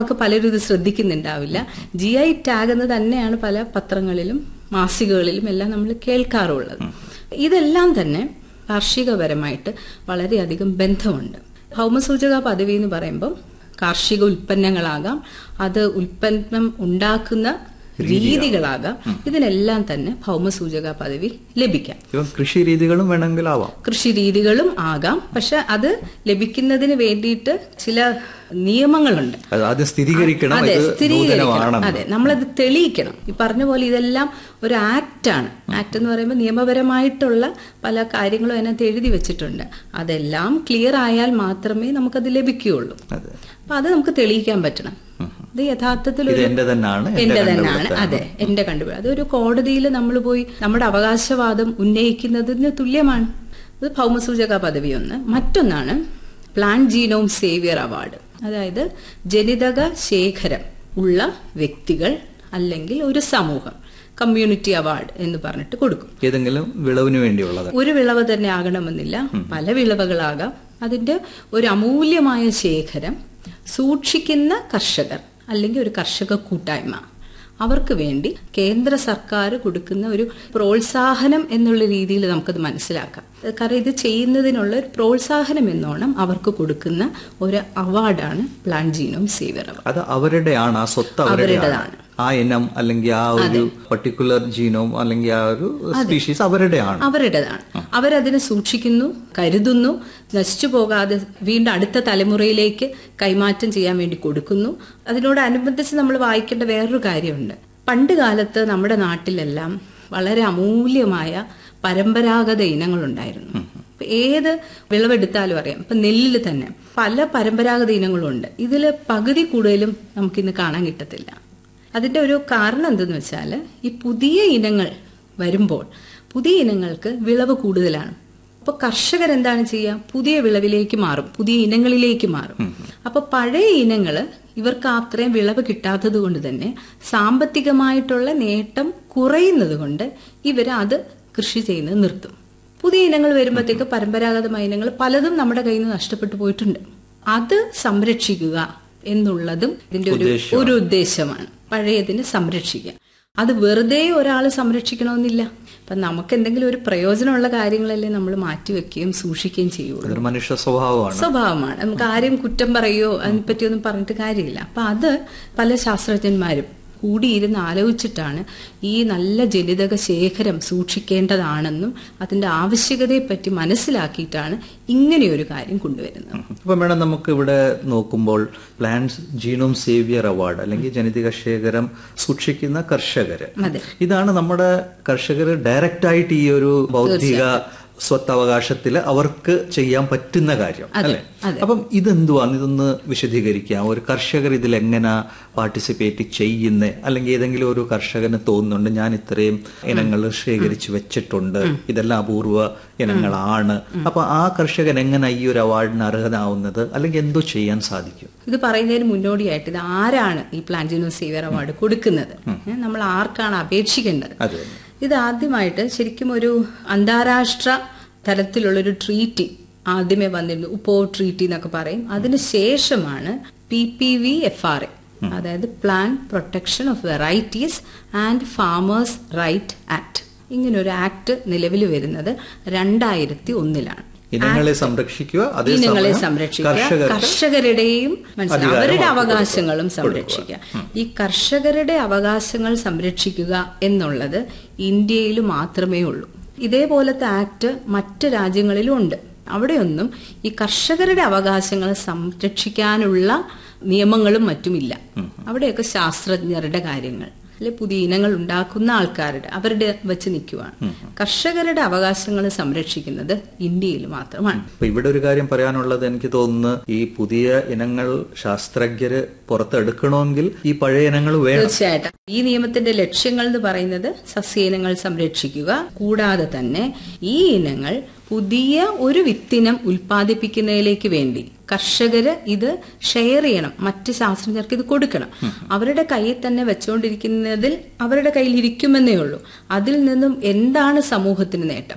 ഒക്കെ പലരും ഇത് ശ്രദ്ധിക്കുന്നുണ്ടാവില്ല ജി ഐ ടാഗ് എന്ന് തന്നെയാണ് പല പത്രങ്ങളിലും മാസികകളിലും എല്ലാം നമ്മൾ കേൾക്കാറുള്ളത് ഇതെല്ലാം തന്നെ കാർഷികപരമായിട്ട് വളരെയധികം ബന്ധമുണ്ട് ഭൗമസൂചക പദവി എന്ന് പറയുമ്പം കാർഷിക ഉൽപ്പന്നങ്ങളാകാം അത് ഉൽപ്പന്നം ഉണ്ടാക്കുന്ന രീതികളാകാം ഇതിനെല്ലാം തന്നെ ഭൗമസൂചക പദവി ലഭിക്കാം ഇപ്പം കൃഷി രീതികളും വേണമെങ്കിൽ ആവാം കൃഷി രീതികളും ആകാം പക്ഷെ അത് ലഭിക്കുന്നതിന് വേണ്ടിയിട്ട് ചില നിയമങ്ങളുണ്ട് അത് ആദ്യം സ്ഥിരീകരിക്കണം അതെ ഇത് സ്ഥിരീകരിക്കണം നൂതനമാണെന്ന് അതെ നമ്മളത് തെളിയിക്കണം ഈ പറഞ്ഞ പോലെ ഇതെല്ലാം ഒരു ആക്റ്റാണ് ആക്ട് എന്ന് പറയുമ്പോൾ നിയമപരമായിട്ടുള്ള പല കാര്യങ്ങളും അതിനകത്ത് എഴുതി വെച്ചിട്ടുണ്ട് അതെല്ലാം ക്ലിയർ ആയാൽ മാത്രമേ നമുക്കത് ലഭിക്കുകയുള്ളൂ അതെ അപ്പൊ അത് നമുക്ക് തെളിയിക്കാൻ പറ്റണം ഇത് യഥാർത്ഥത്തിൽ ഇത് ഒരു എന്റെ തന്നെയാണ് എന്റെ എന്റെ തന്നെയാണ് കണ്ടുപിടുത്തമാണ്. അതെ എന്റെ കണ്ടുപിടി അതൊരു കോടതിയിൽ നമ്മൾ പോയി നമ്മുടെ അവകാശവാദം ഉന്നയിക്കുന്നതിന് തുല്യമാണ് അത് ഭൗമസൂചക പദവി ഒന്ന് മറ്റൊന്നാണ് പ്ലാൻ ജീനോം സേവിയർ അവാർഡ് അതായത് ജനിതക ശേഖരം ഉള്ള വ്യക്തികൾ അല്ലെങ്കിൽ ഒരു സമൂഹം കമ്മ്യൂണിറ്റി അവാർഡ് എന്ന് പറഞ്ഞിട്ട് കൊടുക്കും ഏതെങ്കിലും വിളവിന് വേണ്ടിയുള്ളത് ഒരു വിളവ് തന്നെ ആകണമെന്നില്ല പല വിളവുകളാകാം അതിന്റെ ഒരു അമൂല്യമായ ശേഖരം സൂക്ഷിക്കുന്ന കർഷകർ അല്ലെങ്കിൽ ഒരു കർഷക കൂട്ടായ്മ അവർക്ക് വേണ്ടി കേന്ദ്ര സർക്കാർ കൊടുക്കുന്ന ഒരു പ്രോത്സാഹനം എന്നുള്ള രീതിയിൽ നമുക്കത് മനസ്സിലാക്കാം കാരണം ഇത് ചെയ്യുന്നതിനുള്ള ഒരു പ്രോത്സാഹനം എന്നോണം അവർക്ക് കൊടുക്കുന്ന ഒരു അവാർഡാണ് പ്ലാൻ ജീനോം സേവിയർ അവാർഡ് അത് അവരുടെയാണ് ആ സ്വത്ത് അവരുടെയാണ് അവരുടേതാണ്. ആ ഇനം അല്ലെങ്കിൽ ആ ഒരു പർട്ടിക്കുലർ ജീനോം അല്ലെങ്കിൽ ആ ഒരു സ്പീഷീസ് അവരുടെയാണ് അവരുടേതാണ് അവരതിനെ സൂക്ഷിക്കുന്നു കരുതുന്നു നശിച്ചു പോകാതെ വീണ്ടും അടുത്ത തലമുറയിലേക്ക് കൈമാറ്റം ചെയ്യാൻ വേണ്ടി കൊടുക്കുന്നു അതിനോടനുബന്ധിച്ച് നമ്മൾ വായിക്കേണ്ട വേറൊരു കാര്യമുണ്ട് പണ്ട് കാലത്ത് നമ്മുടെ നാട്ടിലെല്ലാം വളരെ അമൂല്യമായ പരമ്പരാഗത ഇനങ്ങളുണ്ടായിരുന്നു ഇപ്പൊ ഏത് വിളവെടുത്താലും അറിയാം ഇപ്പൊ നെല്ലിൽ തന്നെ പല പരമ്പരാഗത ഇനങ്ങളുണ്ട് ഇതിൽ പകുതി കൂടുതലും നമുക്കിന്ന് കാണാൻ കിട്ടത്തില്ല അതിന്റെ ഒരു കാരണം എന്തെന്ന് വെച്ചാൽ ഈ പുതിയ ഇനങ്ങൾ വരുമ്പോൾ പുതിയ ഇനങ്ങൾക്ക് വിളവ് കൂടുതലാണ് അപ്പൊ കർഷകർ എന്താണ് ചെയ്യുക പുതിയ വിളവിലേക്ക് മാറും പുതിയ ഇനങ്ങളിലേക്ക് മാറും അപ്പൊ പഴയ ഇനങ്ങള് ഇവർക്ക് അത്രയും വിളവ് കിട്ടാത്തത് കൊണ്ട് തന്നെ സാമ്പത്തികമായിട്ടുള്ള നേട്ടം കുറയുന്നത് കൊണ്ട് ഇവർ അത് കൃഷി ചെയ്യുന്നത് നിർത്തും പുതിയ ഇനങ്ങൾ വരുമ്പോഴത്തേക്ക് പരമ്പരാഗതമായ ഇനങ്ങൾ പലതും നമ്മുടെ കയ്യിൽ നിന്ന് നഷ്ടപ്പെട്ടു പോയിട്ടുണ്ട് അത് സംരക്ഷിക്കുക എന്നുള്ളതും ഇതിന്റെ ഒരു ഒരു ഉദ്ദേശമാണ് പഴയതിനെ സംരക്ഷിക്കുക അത് വെറുതെ ഒരാൾ സംരക്ഷിക്കണമെന്നില്ല അപ്പൊ നമുക്ക് എന്തെങ്കിലും ഒരു പ്രയോജനമുള്ള കാര്യങ്ങളല്ലേ നമ്മൾ മാറ്റിവെക്കുകയും സൂക്ഷിക്കുകയും ചെയ്യുള്ളൂ അതൊരു മനുഷ്യ സ്വഭാവമാണ് സ്വഭാവമാണ് നമുക്ക് ആരെയും കുറ്റം പറയോ അതിനെപ്പറ്റിയൊന്നും പറഞ്ഞിട്ട് കാര്യമില്ല അപ്പൊ അത് പല ശാസ്ത്രജ്ഞന്മാരും കൂടിയിരുന്ന് ആലോചിച്ചിട്ടാണ് ഈ നല്ല ജനിതക ശേഖരം സൂക്ഷിക്കേണ്ടതാണെന്നും അതിന്റെ ആവശ്യകതയെപ്പറ്റി മനസ്സിലാക്കിയിട്ടാണ് ഇങ്ങനെയൊരു കാര്യം കൊണ്ടുവരുന്നത് അപ്പൊ മേഡം നമുക്ക് ഇവിടെ നോക്കുമ്പോൾ പ്ലാന്റ്സ് ജീനോം സേവിയർ അവാർഡ് അല്ലെങ്കിൽ ജനിതക ശേഖരം സൂക്ഷിക്കുന്ന കർഷകര് അതെ ഇതാണ് നമ്മുടെ കർഷകർ ഡയറക്റ്റ് ആയിട്ട് ഈ ഒരു ബൗദ്ധിക സ്വത്തവകാശത്തിൽ അവർക്ക് ചെയ്യാൻ പറ്റുന്ന കാര്യം അല്ലെ അപ്പം ഇതെന്തുവാണ് ഇതൊന്ന് വിശദീകരിക്കാം ഒരു കർഷകർ ഇതിൽ എങ്ങനെ പാർട്ടിസിപ്പേറ്റ് ചെയ്യുന്നേ അല്ലെങ്കിൽ ഏതെങ്കിലും ഒരു കർഷകന് തോന്നുന്നുണ്ട് ഞാൻ ഇത്രയും ഇനങ്ങൾ ശേഖരിച്ചു വെച്ചിട്ടുണ്ട് ഇതെല്ലാം അപൂർവ ഇനങ്ങളാണ് അപ്പൊ ആ കർഷകൻ എങ്ങനെ ഈ ഒരു അവാർഡിന് അർഹനാവുന്നത് അല്ലെങ്കിൽ എന്തോ ചെയ്യാൻ സാധിക്കും ഇത് പറയുന്നതിന് മുന്നോടിയായിട്ട് ഇത് ആരാണ് ഈ പ്ലാന്റിനോ സേവിയർ അവാർഡ് കൊടുക്കുന്നത് ഏ, നമ്മൾ ആർക്കാണ് അപേക്ഷിക്കേണ്ടത് അതെ ഇത് ആദ്യമായിട്ട് ശരിക്കും ഒരു അന്താരാഷ്ട്ര തലത്തിലുള്ളൊരു ട്രീറ്റി ആദ്യമേ വന്നിരുന്നു ഉപ്പോ ട്രീറ്റി എന്നൊക്കെ പറയും അതിനുശേഷമാണ് P P V F R A അതായത് plant protection of varieties and farmers right act ഇങ്ങനെ ഒരു ആക്ട് നിലവിൽ വരുന്നത് രണ്ടായിരത്തി ഒന്നിലാണ് ഇനങ്ങളെ സംരക്ഷിക്കുക ഇനങ്ങളെ അതേസമയം സംരക്ഷിക്കുക കർഷകർക്ക് കർഷകരുടെയും മനസ്സിലായി അധികാരം അവരുടെ അവർക്ക് അവകാശങ്ങളും സംരക്ഷിക്കുക ഈ കർഷകരുടെ അവകാശങ്ങൾ സംരക്ഷിക്കുക എന്നുള്ളത് ഇന്ത്യയിൽ മാത്രമേ ഉള്ളൂ ഇതേപോലത്തെ ആക്ട് മറ്റ് രാജ്യങ്ങളിലും ഉണ്ട് അവിടെയൊന്നും ഈ കർഷകരുടെ അവകാശങ്ങൾ സംരക്ഷിക്കാനുള്ള നിയമങ്ങളും മറ്റുമില്ല അവിടെയൊക്കെ ശാസ്ത്രജ്ഞരുടെ കാര്യങ്ങൾ അല്ലെ പുതിയ ഇനങ്ങൾ ഉണ്ടാക്കുന്ന ആൾക്കാരുടെ അവരുടെ വെച്ച് നിൽക്കുവാണ് കർഷകരുടെ അവകാശങ്ങൾ സംരക്ഷിക്കുന്നത് ഇന്ത്യയിൽ മാത്രമാണ് അപ്പൊ ഇവിടെ ഒരു കാര്യം പറയാനുള്ളത് എനിക്ക് തോന്നുന്നു ഈ പുതിയ ഇനങ്ങൾ ശാസ്ത്രജ്ഞര് പുറത്തെടുക്കണമെങ്കിൽ ഈ പഴയ ഇനങ്ങൾ വേണം തീർച്ചയായിട്ടും ഈ നിയമത്തിന്റെ ലക്ഷ്യങ്ങൾ എന്ന് പറയുന്നത് സസ്യയിനങ്ങൾ സംരക്ഷിക്കുക കൂടാതെ തന്നെ ഈ ഇനങ്ങൾ പുതിയ ഒരു വിത്തിനം ഉൽപ്പാദിപ്പിക്കുന്നതിലേക്ക് വേണ്ടി കർഷകര് ഇത് ഷെയർ ചെയ്യണം മറ്റ് ശാസ്ത്രജ്ഞർക്ക് ഇത് കൊടുക്കണം അവരുടെ കയ്യിൽ തന്നെ വെച്ചുകൊണ്ടിരിക്കുന്നതിൽ അവരുടെ കയ്യിൽ ഇരിക്കുമെന്നേ ഉള്ളൂ അതിൽ നിന്നും എന്താണ് സമൂഹത്തിന് നേട്ടം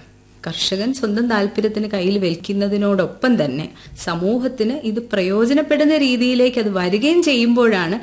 കർഷകൻ സ്വന്തം താല്പര്യത്തിന് കയ്യിൽ വെക്കുന്നതിനോടൊപ്പം തന്നെ സമൂഹത്തിന് ഇത് പ്രയോജനപ്പെടുന്ന രീതിയിലേക്ക് അത് വരികയും ചെയ്യുമ്പോഴാണ്